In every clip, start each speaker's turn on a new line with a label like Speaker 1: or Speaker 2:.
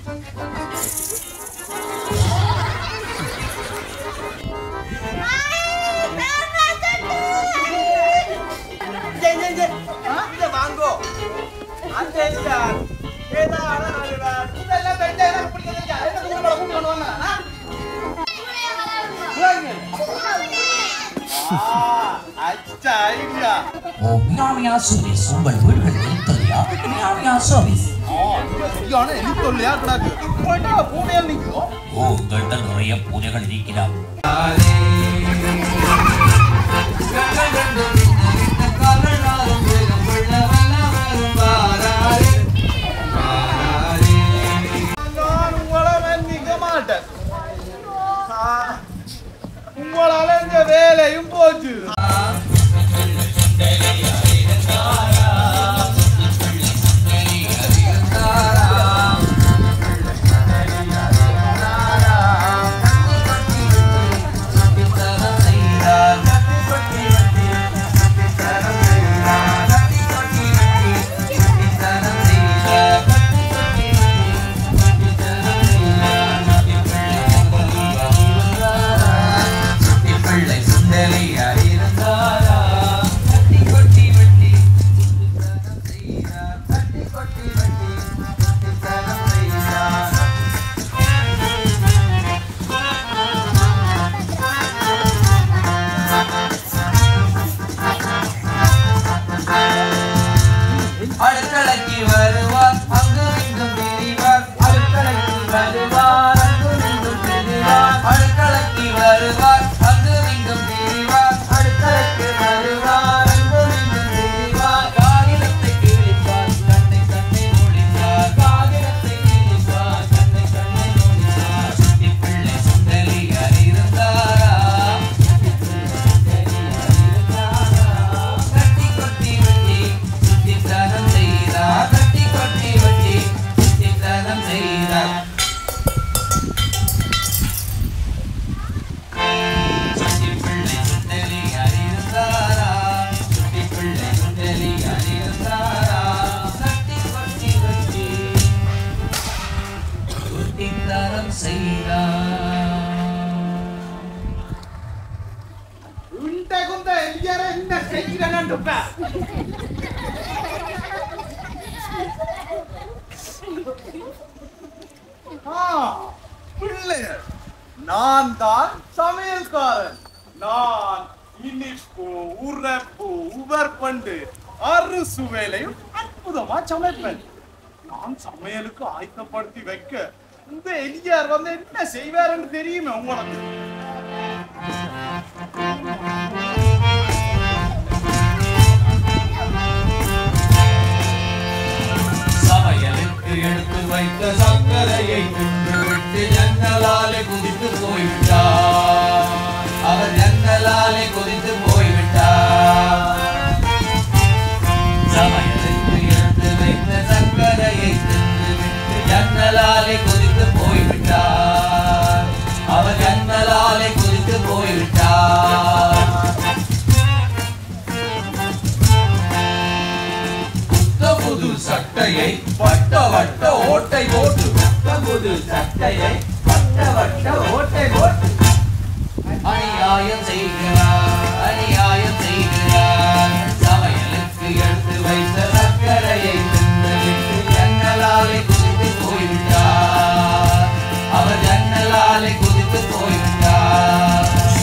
Speaker 1: வாங்கோ அந்த ஏதாவது இதெல்லாம் வெங்காயம் பிடிக்கிறது என்ன தூரம் கூட்டு பண்ணுவாங்க அச்சா ஐடியா
Speaker 2: ஓ மியாமியா சர்வீஸ் உங்கள் வீடுகளில் இருக்கிறதா மியாமியா சர்வீஸ்
Speaker 1: சரியான எலி தொல்லையா கிடக்கு போயிட்டா பூனையால் நிற்கும்
Speaker 2: ஓ உங்கள்கிட்ட நிறைய பூனைகள் இருக்கிறார்
Speaker 1: நான் உங்களை மன்னிக்க மாட்டேன் ஆ, உங்களால இந்த வேலையும் போச்சு
Speaker 3: அடுக்கலைக்கு வருவார் அங்கு இங்கும் திரிவார் அடுக்கலைக்கு வருவார் அங்கு இங்கும் திரிவார் அடுக்கலைக்கு வருவார் அங்கு இங்கும் திரிவார் அடுக்கலைக்கு வருவார் அங்கு இங்கும் திரிவார் காகிதத்தை கிழிப்பார் கண்ணை கண்ணை ஒளிந்தார் காகிதத்தை கிழிப்பார் கண்ணை கண்ணை ஒளிந்தார் சுட்டி பிள்ளை சுந்தரியார் இருந்தாரா கட்டி கொட்டி வெட்டி சுத்தித்தனம் செய்தார் கட்டி கொட்டி வெட்டி சுத்தித்தனம் செய்தார் சுட்டி பிள்ளை சுண்டலி அறிந்தாரா சுட்டி பிள்ளை சுண்டலி அறிந்தாரா கட்டி கொட்டி வெட்டி சுத்தித்தனம் செய்தார்
Speaker 1: இந்த குந்த எலியார என்ன செய்கிறேன்னு பிள்ளைகள் நான் தான் சமையல்காரன் நான் இனிப்பு உரப்பு உவர்பண்டு அறுசுவையிலையும் அற்புதமா சமைப்பேன் நான் சமையலுக்கு ஆயத்தப்படுத்தி வைக்க இந்த எலியார் வந்து என்ன செய்வாருன்னு தெரியுமே உங்களுக்கு
Speaker 3: சமையலுக்கு எடுத்து வைத்த சர்க்கரையை தின்றுவிட்டு ஜன்னலாலே குதித்து போய்விட்டார் அவர் ஜன்னலாலே குதித்து போய்விட்டார் சமையலுக்கு எடுத்து வைத்த சர்க்கரையை தின்றுவிட்டு ஜன்னலாலே குதித்து போய்விட்டார் அவர் ஜன்னலாலே குதித்து போய்விட்டார் புத்த புது சட்டையை வட்ட வட்ட ஓட்டை போட்டு புத்த புது சட்டையை வட்ட வட்ட ஓட்டை போட்டு அநியாயம் செய்கிறார் அநியாயம் செய்கிறார் சமையலுக்கு எடுத்து வைத்த சர்க்கரையை தின்றுவிட்டு ஜன்னலாலே குதித்து போய்விட்டார் அவர் ஜன்னலாலே குதித்து போய்விட்டார்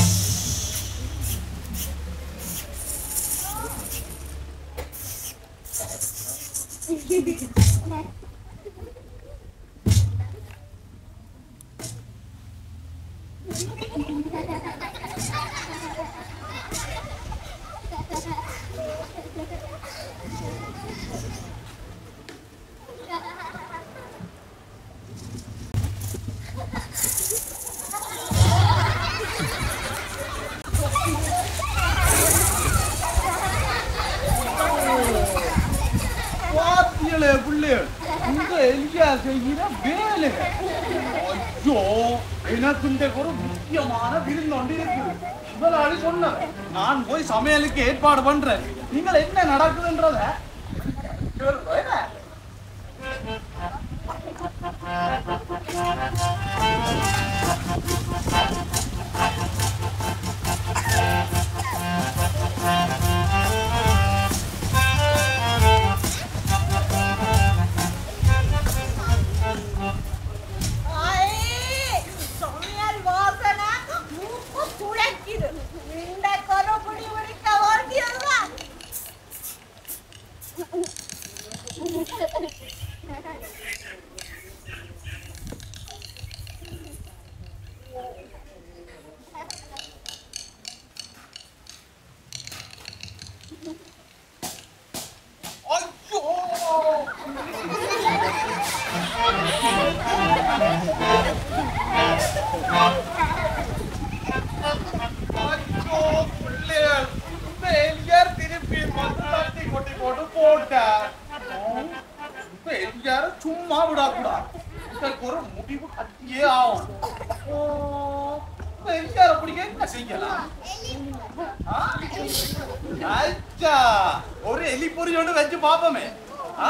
Speaker 1: பாத்தியலே பிள்ளைகள் இந்த எலியா செய்கிற வேலை ஐயோ எனக்கு இந்த ஒரு முக்கியமான விருந்தொண்டு இருக்கு முதலாளி சொன்னார் நான் போய் சமையலுக்கு ஏற்பாடு பண்றேன் நீங்கள் என்ன நடக்குதுன்றத சொல்றேன். ஐயோ, பிள்ளைகள். இந்த எம்ஜிஆர் திருப்பி வந்து தட்டி கொட்டி போட்டு போட்டார். இந்த எம்ஜிஆரை சும்மா விடக்கூடாது இதற்கு ஒரு முடிவு கட்டியே ஆகும் ஓ, இந்த எம்ஜிஆரை பிடிக்க என்ன செய்யலாம் ஆ? அச்சா, ஒரு எலி பொறி ஒன்று வச்சு பாப்போமே ஆ?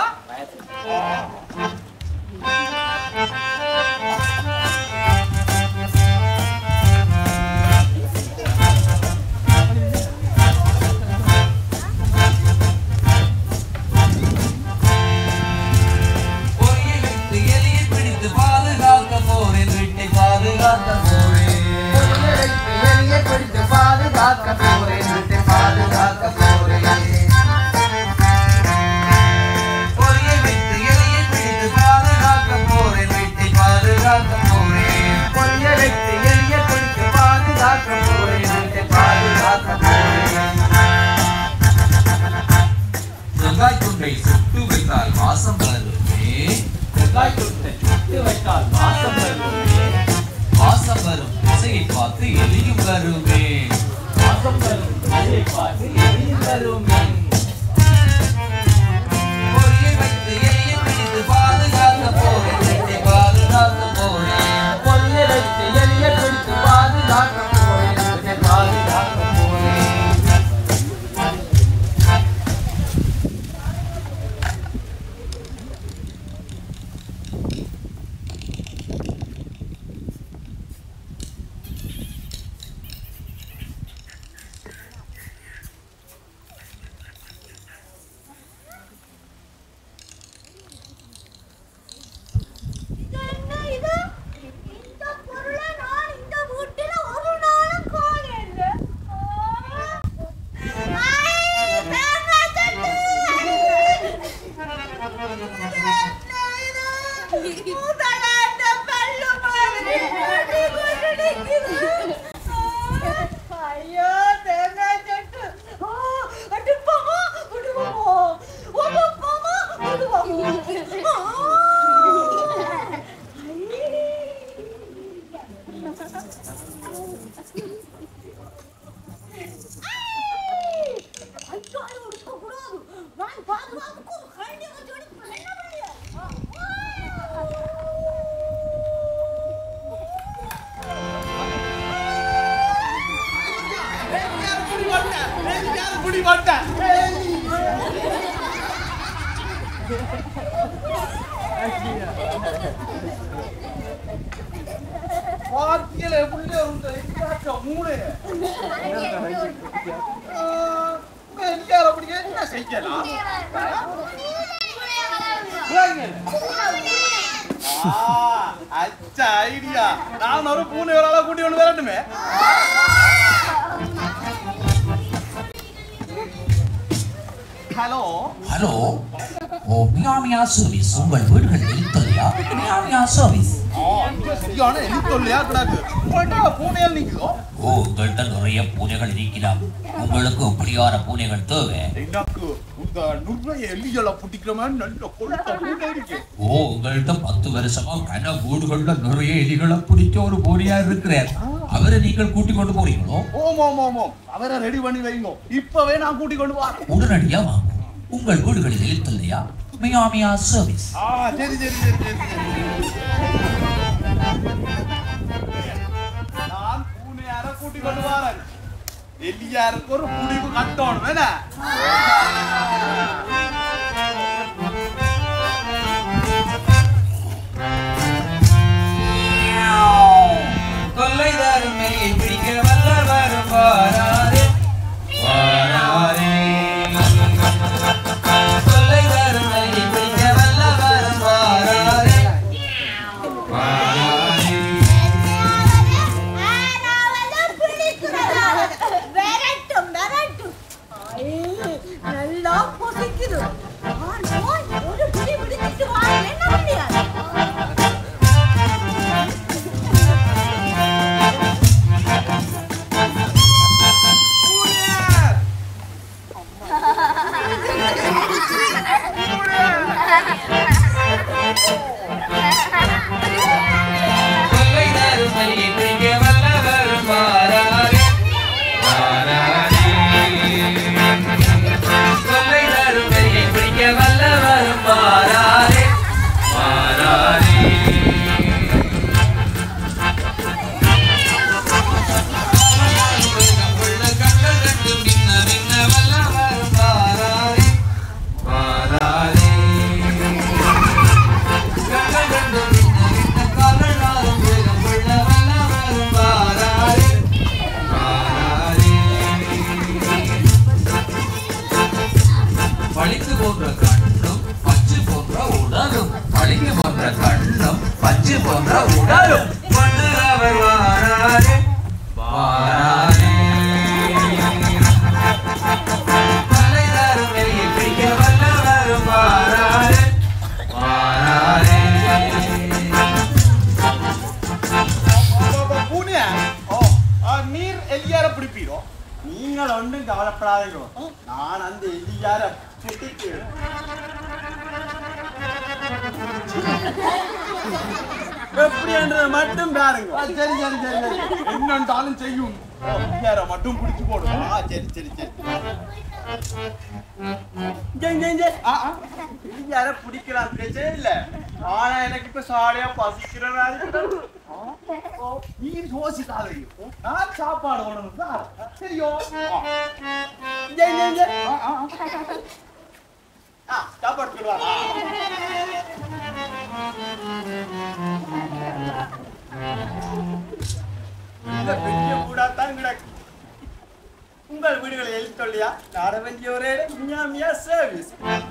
Speaker 3: பொறியை வைத்து எலியை பிடித்து பாதுகாக்க போறேன் வீட்டை பாதுகாக்க போறேன்
Speaker 4: எலியை பிடித்து பாதுகாக்க போறேன் வீட்டை பாதுகாக்க போறேன்
Speaker 3: பொறியை வைத்து எலியை பிடித்து பாதுகாக்க போறேன் வீட்டை பாதுகாக்க போறேன்
Speaker 4: பொய்ய வைத்து எலியை பிடித்து பாதுகாக்க போறேன் வீட்டை பாதுகாக்க போறேன்
Speaker 3: வெங்காய் துண்டை சுட்டு வைத்தால் வாசம் வருமே
Speaker 2: வெங்காய் துண்டை சுட்டு வைத்தால் வாசம் வருமே
Speaker 3: வாசம் வரும் திசையை பார்த்து எலியும் வருமே
Speaker 2: வாசம் வரும் இதை பார்த்து எரியும் வருமே
Speaker 3: பொறியை வைத்து எலியை பிடித்து பாதுகாக்க போறேன் வீட்டை பாதுகாக்க போறேன்
Speaker 4: பொய்ய வைத்து எலியை பிடித்து பாதுகாக்க போறேன் வீட்டை பாதுகாக்க போறேன்
Speaker 5: இது என்ன இது? இந்த பொருளை நான் இந்த வீட்டில ஒரு நாளும் காணல. ஆ. ஐ, தேங்காய் சட்னி. என்ன இது? முதலாட்ட பல்லு மாதிரி கொண்டு கொண்டு நிக்குது. ஆ. ஐயோ, தேங்காய் சட்னி. ஆ, அடுப்பமா, அடுப்பமா. ஒப்பமா, அடுப்பமா. ஆ.
Speaker 1: எம்ஜிஆர் புடி போட்டேன். எம்ஜிஆர் புடி போட்டேன். பாத்தியலே புள்ளே உண்டு எம்ஜிஆர்ட்ட மூளை. ஆ, இந்த எம்ஜிஆரை பிடிக்க என்ன செய்யலாம் ஆ, அச்ச ஐடியா நான் ஒரு பூனை ஒரு ஆளை கூட்டி கொண்டு வரட்டுமே ஹலோ
Speaker 2: ஹலோ ஓ மியாமியா சர்வீஸ் உங்கள் வீடுகளில் இருக்கிறதா மியாமியா சர்வீஸ்
Speaker 1: ஆ இங்க சரியான எலி தொல்லையா கிடக்கு உங்கள்கிட்ட பூனையால் நிக்குதோ
Speaker 2: ஓ உங்கள்கிட்ட நிறைய பூனைகள் இருக்கிறாம் உங்களுக்கு இப்படியான பூனைகள் தேவை
Speaker 1: எனக்கு இந்த நுழைய எலிகளை பிடிக்கிற மாதிரி நல்ல கொழுத்த பூனை இருக்கு
Speaker 2: ஓ உங்கள்கிட்ட பத்து வருஷமா கன வீடுகள்ல நிறைய எலிகளை பிடிச்ச ஒரு பூனையா இருக்கிறார் அவரை நீங்கள் கூட்டிக் கொண்டு போறீங்களோ
Speaker 1: ஓம் ஓம் ஓம் ஓம் அவரை ரெடி பண்ணி வைங்க இப்பவே நான் கூட்டி கொண்டு வரேன்
Speaker 2: உடனடியா வாங்க உங்கள் வீடுகளில் இருக்கிறதையா மியாமியா சர்வீஸ்
Speaker 1: ஆ சரி சரி சரி சரி சரி நான் பூனையார கூட்டி கொண்டு வரேன் எலியாருக்கு ஒரு முடிவு கட்டணும் என்ன
Speaker 3: கொள்ளை தரும் எலியை பிடிக்க வல்லவரும் வாராரே வாராரே கொள்ளை தரும் எலியை பிடிக்க வல்லவரும் வாராரே வாராரே
Speaker 5: விரட்டும் விரட்டும் ஐ, நல்லா பொசிக்குது
Speaker 3: பஞ்சு போன்ற உடலும் கொண்டு அவர் வாராரே வாராரே தலை தரும் வெளியில் பிடிக்க வல்லவரும் வாராரே வாராரே
Speaker 1: பூனிய நீர் எலியார பிடிப்பீரோ நீங்கள் ஒன்றும் கவலைப்படாதீங்க நான் அந்த எலியார பிடிக்கு எப்படின்றது மட்டும் பாருங்க சரி சரி சரி சரி என்னண்டாலும் செய்யும் எலியார மட்டும் பிடிச்சு போடும் ஆ சரி சரி சரி ஜெய், ஜெய், ஜெய். ஆ, ஆ. எலியார பிடிக்கலாம் பிரச்சனை இல்ல ஆனா எனக்கு இப்ப சாடியா பசிக்கிறதா இருக்கு நீ யோசிக்காதீங்க நான் சாப்பாடு ஒண்ணு தான் சரியோ ஜெய் ஜெய் ஜெய் ஆ, ஆ, ஆ. ஆ, சாப்பாடு சொல்லுவா இந்த பெரிய கூடாத்தான் கிடக்கு உங்கள் வீடுகளை எழுத்தொல்லியா நாட வேண்டிய ஒரே மியா மியா சர்வீஸ்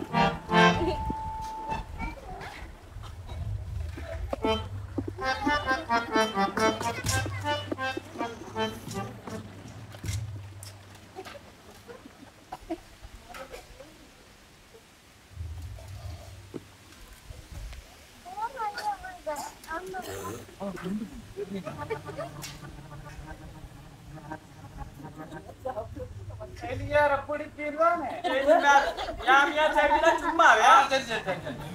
Speaker 1: எலியார பிடிக்கிறதானே மியா மியா சர்வீஸ் சும்மாவே சரி சரி சரி சரி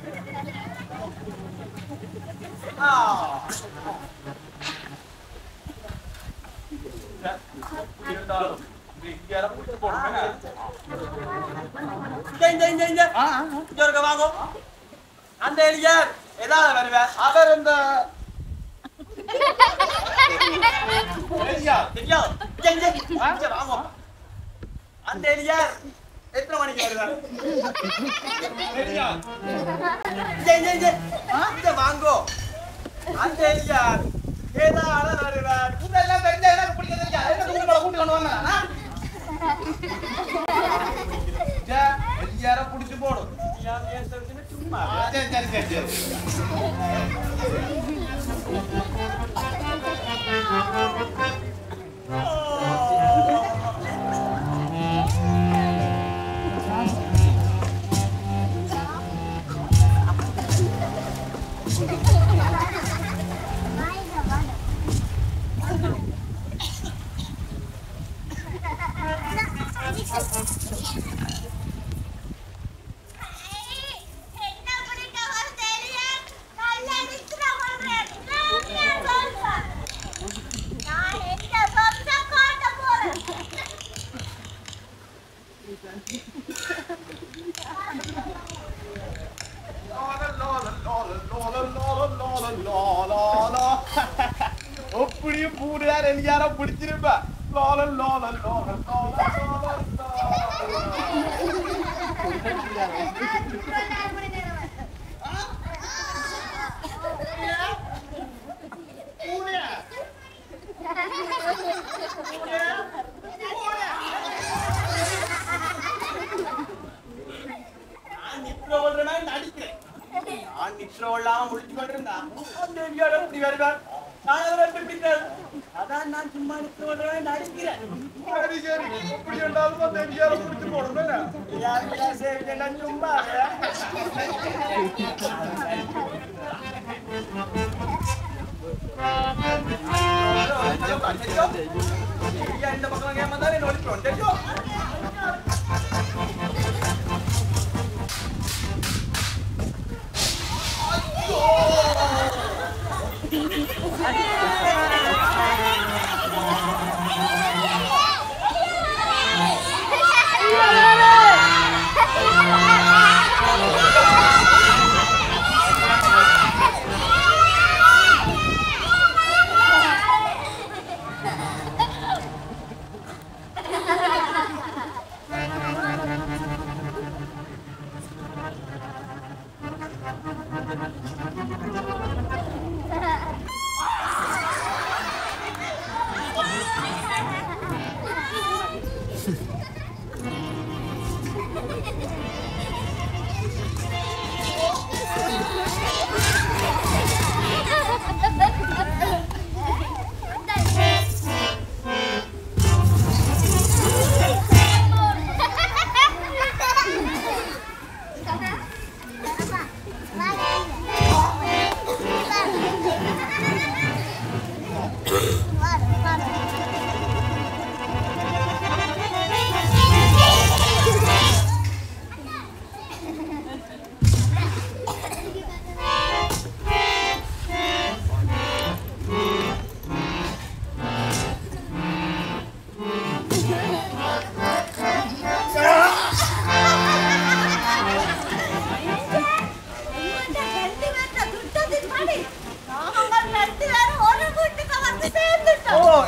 Speaker 1: ஆ இருந்தாலும் எலியார பிடிச்சு போடுங்க ஜெய் ஜெய் ஜெய் ஜெய் இங்க இருக்க வாங்கோ அந்த எலியார் எதாவது வருவேன் அவர் இந்த எலியார் தெரியும் ஜெய் ஜெய் இங்க வாங்கோ அந்த எலியார் எத்தனை மணிக்கு வருவார் எலியார் ஜெய் ஜெய் ஜெய் இங்க வாங்கோ அந்த எலியார் ஏதாவது வருவார் இதெல்லாம் தெரிஞ்ச எனக்கு பிடிக்க தெரிஞ்சா என்ன உங்களை கூட்டி கொண்டு வந்தானா எலியார புடிச்சு போடும் சும்மா சரி சரி சரி சரி
Speaker 5: என்ன பிடிக்க ஒரு தெரியும் நல்ல நித்திர பண்றேன் நான் சொல்றேன் நான் எங்க சொந்த காட்ட போறேன்
Speaker 1: அப்படியும் பூடுதார் எலியார பிடிச்சிருப்ப லோல லோல லோல லோல நான் நிற்கிறவள்னா நடிக்கிறேன் நான் நிற்கிறவள்ளாம முடிச்சு கொண்டிருந்தா அந்த எலியார எப்படி வருவார் நான் அவரை எப்படி பிடிக்கிறேன் அதான் நான் சும்மா நிற்கிறவள்னா நடிக்கிறேன் சரி சரி எப்படி இருந்தாலும் அந்த எலியார பிடிச்சு போடணும் யார் சரி நான் சும்மா இந்த பக்கம் ஏமாந்தாலே நோடிக்கிறோம் தெரியும்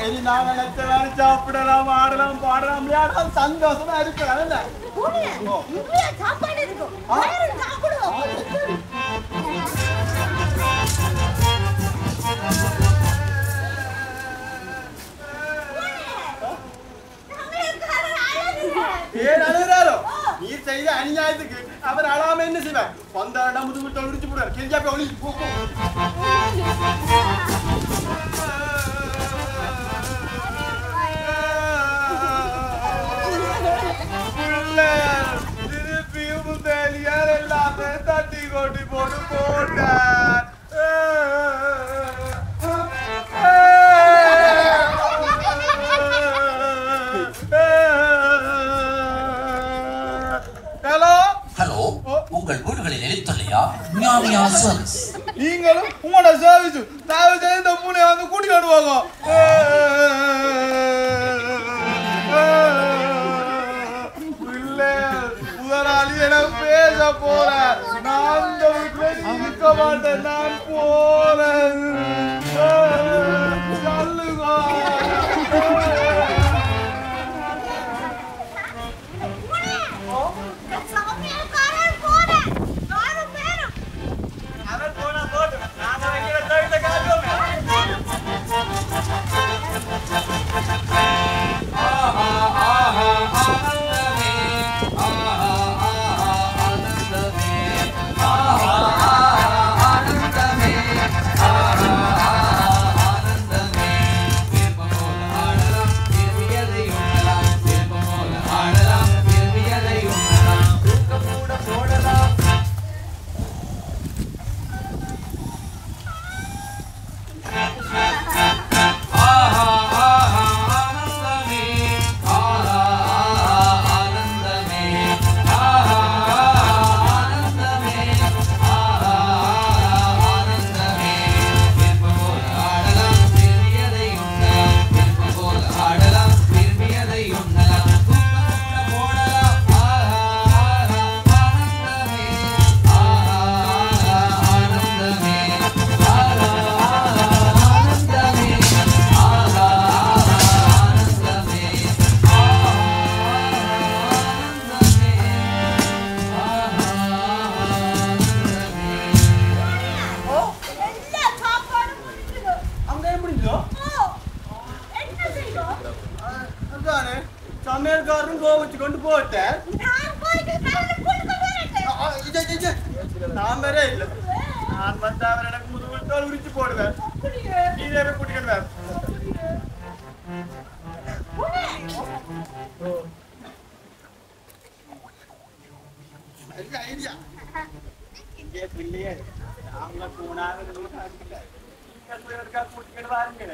Speaker 1: இனி நாங்க நினைச்ச வேலை சாப்பிடலாம் ஆடலாம் பாடலாம் விளையாடலாம் சந்தோஷமா இருக்கலாம் என்ன?
Speaker 5: பூனையா, இங்கேயா சாப்பாடு இருக்கும் வயிறு சாப்பிடுவோம்
Speaker 1: ஏன் அழுகிறாரோ நீ செய்த அநியாயத்துக்கு அவர் அழாம என்ன செய்வார் பந்தாண்டம் முதுகு தொழிற்சி போடுவார் கெஞ்சா போய் ஒளி போ போ. பிள்ளை, திருப்பியும் தெளியார் எல்லாமே தட்டி கொட்டி போட்டு போட்டார் ஹலோ
Speaker 2: ஹலோ உங்கள் வீடுகளில் எழுத்தலையா மியாமியா சர்வீஸ்
Speaker 1: நீங்களும் உங்களோட சர்வீஸ் தயவு செய்து இந்த பூனையை வந்து கூட்டிட்டு வருவாங்க முதலாளி என பேச போறேன் நான் இந்த வீட்டுல இருக்க மாட்டேன் நான் போறேன்
Speaker 5: சமையல்காரன் போறேன் நாலு பேரும்
Speaker 1: அவன் போனா போட்டும் நாங்க வைக்கிற தொழில காட்டுவோம்
Speaker 3: ஆஹா ஆஹா ஆனந்தமே ஆஹா ஆஹா ஆனந்தமே ஆஹா ஆஹா ஆனந்தமே ஆஹா ஆஹா ஆனந்தமே விருப்பம் போல ஆடலாம் விரும்பியதை உண்ணலாம் விருப்பம் போல ஆடலாம் விரும்பியதை உண்ணலாம் தூக்கம் கூட போடலாம் ஆஹா ஆஹா ஆனந்தமே ஆஹா ஆஹா ஆனந்தமே ஆஹா ஆஹா ஆனந்தமே ஆஹா ஆஹா ஆனந்தமே விருப்பம் போல ஆடலாம் விரும்பியதை உண்ணலாம் விருப்பம் போல ஆடலாம் விரும்பியதை உண்ணலாம் தூக்கம் கூட போடலாம் ஆஹா ஆஹா ஆனந்தமே ஆஹா ஆஹா ஆனந்தமே ஆஹா ஆஹா ஆனந்தமே ஆஹா ஆஹா ஆனந்தமே
Speaker 5: எல்லா சாப்பாடும் முடிஞ்சுது.
Speaker 1: அங்க எப்படிங்களோ
Speaker 5: ஓ, என்ன செய்வோம்
Speaker 1: அதானே சமையல்காரரும் கோவச்சு கொண்டு போட்டேன்
Speaker 5: நான் போயிட்டு கடையில கொடுக்க வரேன்
Speaker 1: நான் வேற இல்ல நான் வந்து அவர் எனக்கு முதுகு தோல் உரிச்சு போடுவேன்
Speaker 5: அப்படியே
Speaker 1: நீரே குட்டிக்கிறேன் ஐடியா இங்கே பிள்ளையே நாங்க போனாங்க கூட்டிக்கிட்டு வாருங்க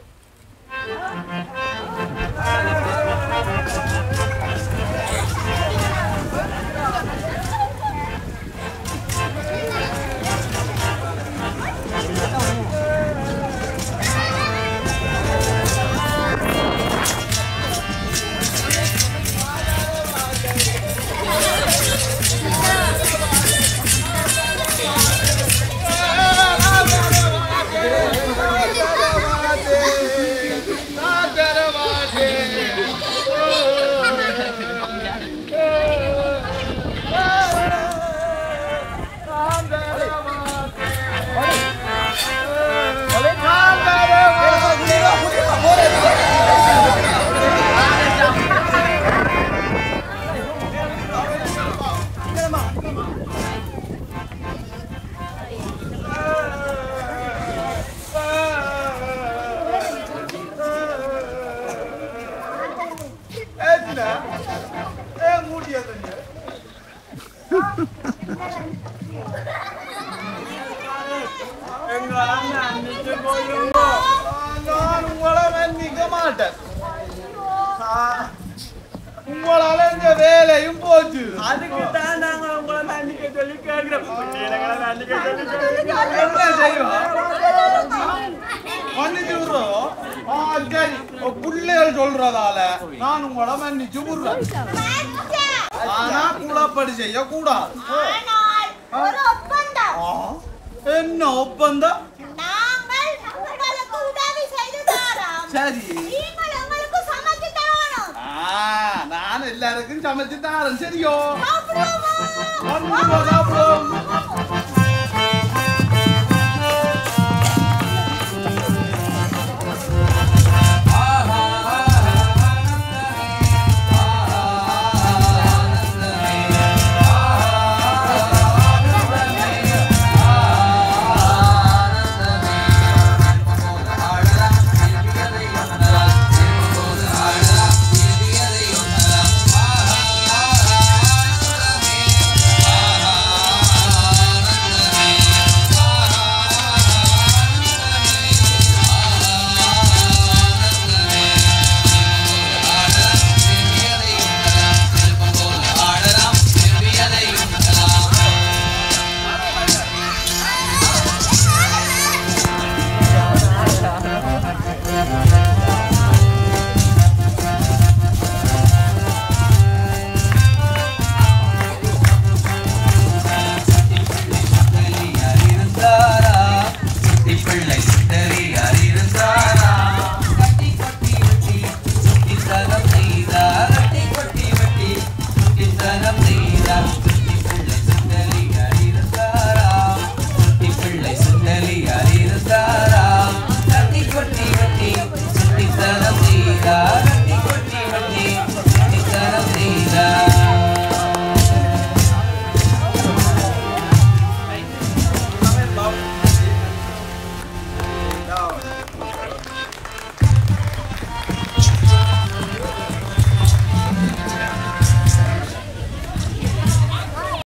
Speaker 1: எங்க அண்ணன் அன்னைக்கு போயிருந்தோ நான் உங்களை மன்னிக்க மாட்டேன் ஆ, உங்களால இந்த வேலையும் போச்சு அதுக்கு தான் நாங்க உங்களை மன்னிக்க சொல்லி கேட்கிறோம் பிள்ளைகளை மன்னிக்க சொல்லி கேட்கிறோம். என்ன செய்வோம் மன்னிச்சு விடுறோம் ஆ சரி உங்க பிள்ளைகள் சொல்றதால நான் உங்களை மன்னிச்சு விடுறேன் ஆனா குளப்படி செய்யக்கூடாது
Speaker 5: ஆனால் ஒரு ஒப்பந்தம்
Speaker 1: ஆ, என்ன ஒப்பந்தம்
Speaker 5: நாங்கள் உங்களுக்கு உதவி செய்து தரோம்
Speaker 1: சரி
Speaker 5: நீங்கள் எங்களுக்கு சமைச்சு தரணும்
Speaker 1: ஆ, நான் எல்லாருக்கும் சமைச்சு தாரேன் சரியோ
Speaker 5: சாப்பிடுவோமா?
Speaker 1: வந்து போ, சாப்பிடுவோம்
Speaker 3: பிள்ளை